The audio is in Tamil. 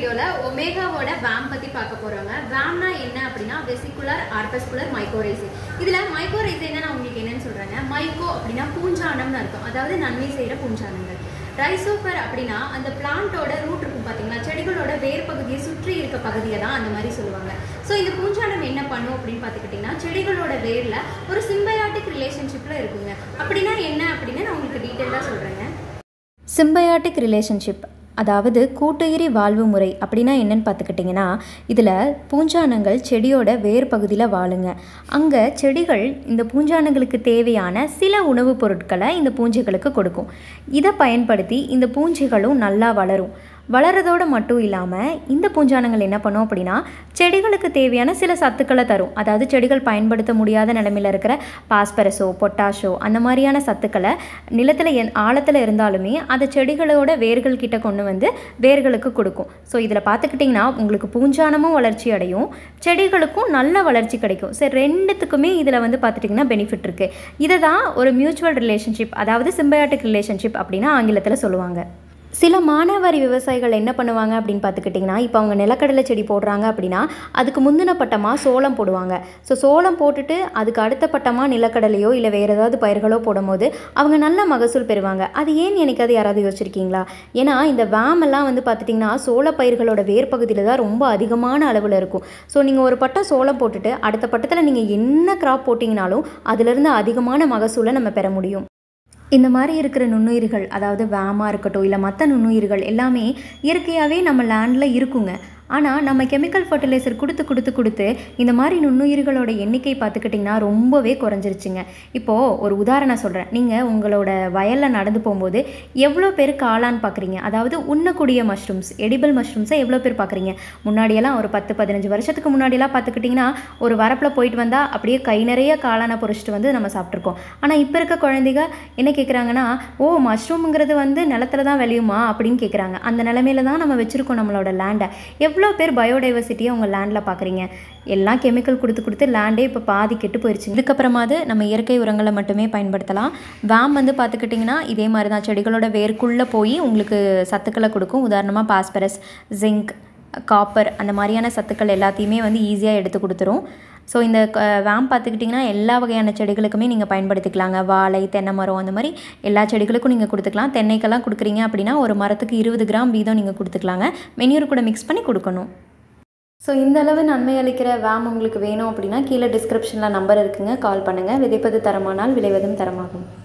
வீடியோவில் ஒமேகாவோட வேம் பற்றி பார்க்க போகிறோங்க வேம்னா என்ன அப்படின்னா வெசிகுலர் ஆர்பஸ்குலர் மைக்கோரைசே இதில் மைக்கோரைசேன்னா நான் உங்களுக்கு என்னன்னு சொல்கிறேங்க மைக்கோ அப்படின்னா பூஞ்சானம்னு அர்த்தம் அதாவது நன்மை செய்கிற பூஞ்சானங்கள் ரைசோஃபர் அப்படின்னா அந்த பிளான்ட்டோட ரூட் இருக்கும் பார்த்தீங்களா செடிகளோட வேர் பகுதியை சுற்றி இருக்க பகுதியை தான் அந்த மாதிரி சொல்லுவாங்க ஸோ இந்த பூஞ்சானம் என்ன பண்ணும் அப்படின்னு பார்த்துக்கிட்டிங்கன்னா செடிகளோட வேரில் ஒரு சிம்பயாட்டிக் ரிலேஷன்ஷிப்பில் இருக்குங்க அப்படின்னா என்ன அப்படின்னு நான் உங்களுக்கு டீட்டெயிலாக சொல்கிறேங்க சிம்பயாட்டிக் ரிலேஷன்ஷிப் அதாவது கூட்டுயிரி வாழ்வு முறை அப்படின்னா என்னன்னு பார்த்துக்கிட்டிங்கன்னா இதில் பூஞ்சானங்கள் செடியோட வேர் பகுதியில் வாழுங்க அங்கே செடிகள் இந்த பூஞ்சானங்களுக்கு தேவையான சில உணவுப் பொருட்களை இந்த பூஞ்சைகளுக்கு கொடுக்கும் இதை பயன்படுத்தி இந்த பூஞ்சைகளும் நல்லா வளரும் வளரதோடு மட்டும் இல்லாமல் இந்த பூஞ்சானங்கள் என்ன பண்ணும் அப்படின்னா செடிகளுக்கு தேவையான சில சத்துக்களை தரும் அதாவது செடிகள் பயன்படுத்த முடியாத நிலைமையில் இருக்கிற பாஸ்பரஸோ பொட்டாஷோ அந்த மாதிரியான சத்துக்களை நிலத்தில் என் ஆழத்தில் இருந்தாலுமே அதை செடிகளோட வேர்கள் கிட்ட கொண்டு வந்து வேர்களுக்கு கொடுக்கும் ஸோ இதில் பார்த்துக்கிட்டிங்கன்னா உங்களுக்கு பூஞ்சானமும் வளர்ச்சி அடையும் செடிகளுக்கும் நல்ல வளர்ச்சி கிடைக்கும் சரி ரெண்டுத்துக்குமே இதில் வந்து பார்த்துட்டிங்கன்னா பெனிஃபிட் இருக்குது இதை தான் ஒரு மியூச்சுவல் ரிலேஷன்ஷிப் அதாவது சிம்பயாட்டிக் ரிலேஷன்ஷிப் அப்படின்னு ஆங்கிலத்தில் சொல்லுவாங்க சில மானாவாரி விவசாயிகள் என்ன பண்ணுவாங்க அப்படின்னு பார்த்துக்கிட்டிங்கன்னா இப்போ அவங்க நிலக்கடலை செடி போடுறாங்க அப்படின்னா அதுக்கு முந்தின பட்டமாக சோளம் போடுவாங்க ஸோ சோளம் போட்டுட்டு அதுக்கு அடுத்த பட்டமாக நிலக்கடலையோ இல்லை வேறு ஏதாவது பயிர்களோ போடும்போது அவங்க நல்ல மகசூல் பெறுவாங்க அது ஏன் என்னைக்காவது யாராவது யோசிச்சிருக்கீங்களா ஏன்னா இந்த வேமெல்லாம் வந்து பார்த்துட்டிங்கன்னா சோள பயிர்களோட வேர் பகுதியில் தான் ரொம்ப அதிகமான அளவில் இருக்கும் ஸோ நீங்கள் ஒரு பட்டம் சோளம் போட்டுட்டு அடுத்த பட்டத்தில் நீங்கள் என்ன கிராப் போட்டிங்கனாலும் அதிலிருந்து அதிகமான மகசூலை நம்ம பெற முடியும் இந்த மாதிரி இருக்கிற நுண்ணுயிர்கள் அதாவது வேமாக இருக்கட்டும் இல்லை மற்ற நுண்ணுயிர்கள் எல்லாமே இயற்கையாகவே நம்ம லேண்டில் இருக்குங்க ஆனால் நம்ம கெமிக்கல் ஃபர்டிலைசர் கொடுத்து கொடுத்து கொடுத்து இந்த மாதிரி நுண்ணுயிர்களோட எண்ணிக்கை பார்த்துக்கிட்டிங்கன்னா ரொம்பவே குறைஞ்சிருச்சுங்க இப்போது ஒரு உதாரணம் சொல்கிறேன் நீங்கள் உங்களோட வயலில் நடந்து போகும்போது எவ்வளோ பேர் காளான் பார்க்குறீங்க அதாவது உண்ணக்கூடிய மஷ்ரூம்ஸ் எடிபிள் மஷ்ரூம்ஸை எவ்வளோ பேர் பார்க்குறீங்க முன்னாடியெல்லாம் ஒரு பத்து பதினஞ்சு வருஷத்துக்கு முன்னாடியெல்லாம் பார்த்துக்கிட்டிங்கன்னா ஒரு வரப்பில் போயிட்டு வந்தால் அப்படியே கை நிறைய காளானை பொறிச்சிட்டு வந்து நம்ம சாப்பிட்ருக்கோம் ஆனால் இப்போ இருக்க குழந்தைங்க என்ன கேட்குறாங்கன்னா ஓ மஷ்ரூம்ங்கிறது வந்து நிலத்துல தான் விளையுமா அப்படின்னு கேட்குறாங்க அந்த நிலமையில தான் நம்ம வச்சுருக்கோம் நம்மளோட லேண்டை எவ்வளோ பேர் பயோடைவர்சிட்டியை உங்கள் லேண்டில் பார்க்குறீங்க எல்லாம் கெமிக்கல் கொடுத்து கொடுத்து லேண்டே இப்போ பாதி கெட்டு போயிடுச்சு இதுக்கப்புறமாவது நம்ம இயற்கை உரங்களை மட்டுமே பயன்படுத்தலாம் வேம் வந்து பார்த்துக்கிட்டிங்கன்னா இதே மாதிரி தான் செடிகளோட வேர்க்குள்ளே போய் உங்களுக்கு சத்துக்களை கொடுக்கும் உதாரணமாக பாஸ்பரஸ் ஜிங்க் காப்பர் அந்த மாதிரியான சத்துக்கள் எல்லாத்தையுமே வந்து ஈஸியாக எடுத்து கொடுத்துரும் ஸோ இந்த வேம் பார்த்துக்கிட்டிங்கன்னா எல்லா வகையான செடிகளுக்குமே நீங்கள் பயன்படுத்திக்கலாங்க வாழை தென்னை மரம் அந்த மாதிரி எல்லா செடிகளுக்கும் நீங்கள் கொடுத்துக்கலாம் தென்னைக்கெல்லாம் கொடுக்குறீங்க அப்படின்னா ஒரு மரத்துக்கு இருபது கிராம் வீதம் நீங்கள் கொடுத்துக்கலாங்க மெனியூர் கூட மிக்ஸ் பண்ணி கொடுக்கணும் ஸோ இந்த அளவு நன்மை அளிக்கிற வேம் உங்களுக்கு வேணும் அப்படின்னா கீழே டிஸ்கிரிப்ஷனில் நம்பர் இருக்குங்க கால் பண்ணுங்கள் விதைப்பது தரமானால் விளைவதும் தரமாகும்